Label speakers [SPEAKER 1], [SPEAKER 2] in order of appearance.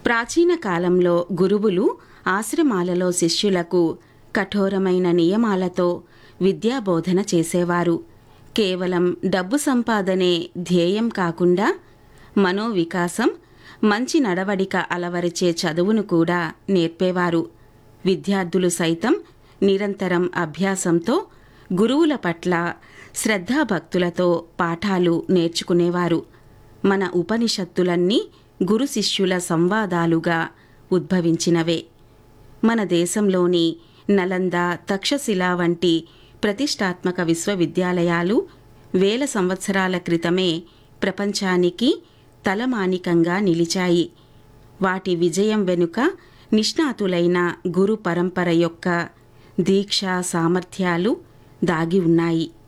[SPEAKER 1] ప్రాచీన కాలంలో గురువులు ఆశ్రమాలలో శిష్యులకు కఠోరమైన నియమాలతో విద్యాబోధన చేసేవారు కేవలం డబ్బు సంపాదనే ధ్యేయం కాకుండా మనోవికాసం మంచి నడవడిక అలవరిచే చదువును కూడా నేర్పేవారు విద్యార్థులు సైతం నిరంతరం అభ్యాసంతో గురువుల పట్ల శ్రద్ధాభక్తులతో పాఠాలు నేర్చుకునేవారు మన ఉపనిషత్తులన్నీ గురు శిష్యుల సంవాదాలుగా ఉద్భవించినవే మన దేశంలోని నలంద తక్షశిల వంటి ప్రతిష్టాత్మక విశ్వవిద్యాలయాలు వేల సంవత్సరాల క్రితమే ప్రపంచానికి తలమానికంగా నిలిచాయి వాటి విజయం వెనుక నిష్ణాతులైన గురు పరంపర యొక్క దీక్ష సామర్థ్యాలు దాగి ఉన్నాయి